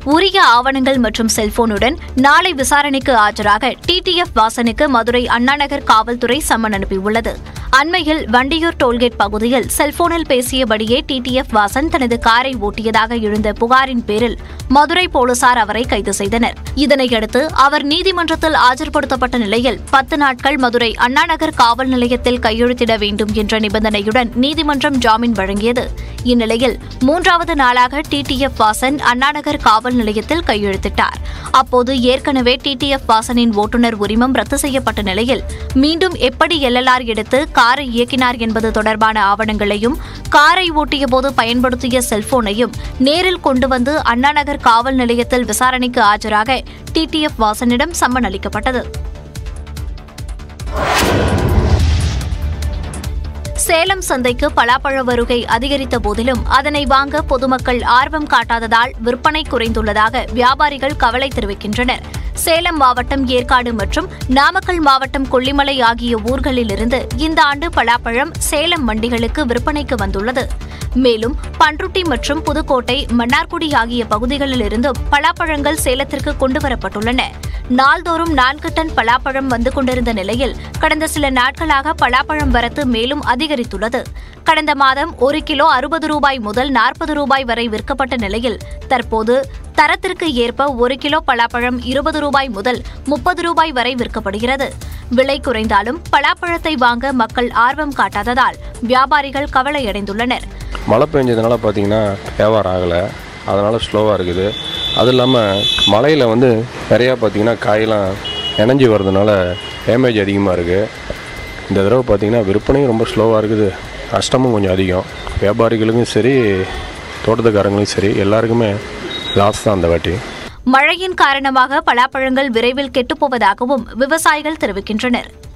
உரிய ஆவணங்கள் மற்றும் செல்போனுடன் நாளை விசாரணைக்கு ஆஜராக டிடிஎஃப் வாசனுக்கு மதுரை அண்ணாநகர் காவல்துறை சம்மன் அனுப்பியுள்ளது அண்மையில் வண்டியூர் டோல்கேட் பகுதியில் செல்போனில் பேசியபடியே டிடிஎஃப் வாசன் தனது காரை ஓட்டியதாக எழுந்த புகாரின் பேரில் மதுரை போலீசார் அவரை கைது செய்தனர் இதனையடுத்து அவர் நீதிமன்றத்தில் ஆஜர்படுத்தப்பட்ட நிலையில் பத்து நாட்கள் மதுரை அண்ணாநகர் காவல் நிலையத்தில் கையெழுத்திட வேண்டும் என்ற நிபந்தனையுடன் நீதிமன்றம் ஜாமீன் வழங்கியது இந்நிலையில் மூன்றாவது நாளாக டிடிஎஃப் வாசன் அண்ணாநகர் காவல் நிலையத்தில் கையெழுத்திட்டார் அப்போது ஏற்கனவே டிடிஎஃப் வாசனின் ஓட்டுநர் உரிமம் ரத்து செய்யப்பட்ட நிலையில் மீண்டும் எப்படி எல்எல்ஆர் எடுத்து காரை இயக்கினார் என்பது தொடர்பான ஆவணங்களையும் காரை ஓட்டியபோது பயன்படுத்திய செல்போனையும் நேரில் கொண்டு வந்து அண்ணாநகர் காவல் நிலையத்தில் விசாரணைக்கு ஆஜராக டிடிஎஃப் வாசனிடம் சம்மன் அளிக்கப்பட்டது சேலம் சந்தைக்கு பலாப்பழ வருகை அதிகரித்த போதிலும் அதனை வாங்க பொதுமக்கள் ஆர்வம் காட்டாததால் விற்பனை குறைந்துள்ளதாக வியாபாரிகள் கவலை தெரிவிக்கின்றனர் சேலம் மாவட்டம் ஏற்காடு மற்றும் நாமக்கல் மாவட்டம் கொல்லிமலை ஆகிய ஊர்களிலிருந்து இந்த ஆண்டு பலாப்பழம் சேலம் மண்டிகளுக்கு விற்பனைக்கு வந்துள்ளது மேலும் பன்ருட்டி மற்றும் புதுக்கோட்டை மன்னார்குடி ஆகிய பகுதிகளில் இருந்தும் பலாப்பழங்கள் சேலத்திற்கு கொண்டுவரப்பட்டுள்ளன நாள்தோறும் நான்கு டன் பலாப்பழம் வந்து கொண்டிருந்த நிலையில் கடந்த சில நாட்களாக பலாப்பழம் வரத்து மேலும் அதிகரித்துள்ளது கடந்த மாதம் ஒரு கிலோ அறுபது ரூபாய் முதல் நாற்பது ரூபாய் வரை விற்கப்பட்ட நிலையில் தற்போது தரத்திற்கு ஏற்ப ஒரு கிலோ பலாப்பழம் இருபது ரூபாய் முதல் முப்பது ரூபாய் வரை விற்கப்படுகிறது விலை குறைந்தாலும் பலாப்பழத்தை வாங்க மக்கள் ஆர்வம் காட்டாததால் வியாபாரிகள் கவலையடைந்துள்ளனர் மழை பெஞ்சதுனால பார்த்தீங்கன்னா வியாபாரம் ஆகலை அதனால் ஸ்லோவாக இருக்குது அதுவும் இல்லாமல் மழையில் வந்து நிறையா பார்த்தீங்கன்னா காயெல்லாம் இணைஞ்சி வர்றதுனால டேமேஜ் அதிகமாக இருக்குது இந்த தடவை பார்த்தீங்கன்னா விற்பனையும் ரொம்ப ஸ்லோவாக இருக்குது நஷ்டமும் கொஞ்சம் அதிகம் வியாபாரிகளுக்கும் சரி தோட்டத்துக்காரங்களுக்கும் சரி எல்லாருக்குமே லாஸ் தான் அந்த வாட்டி மழையின் காரணமாக பலாப்பழங்கள் விரைவில் கெட்டுப்போவதாகவும் விவசாயிகள் தெரிவிக்கின்றனர்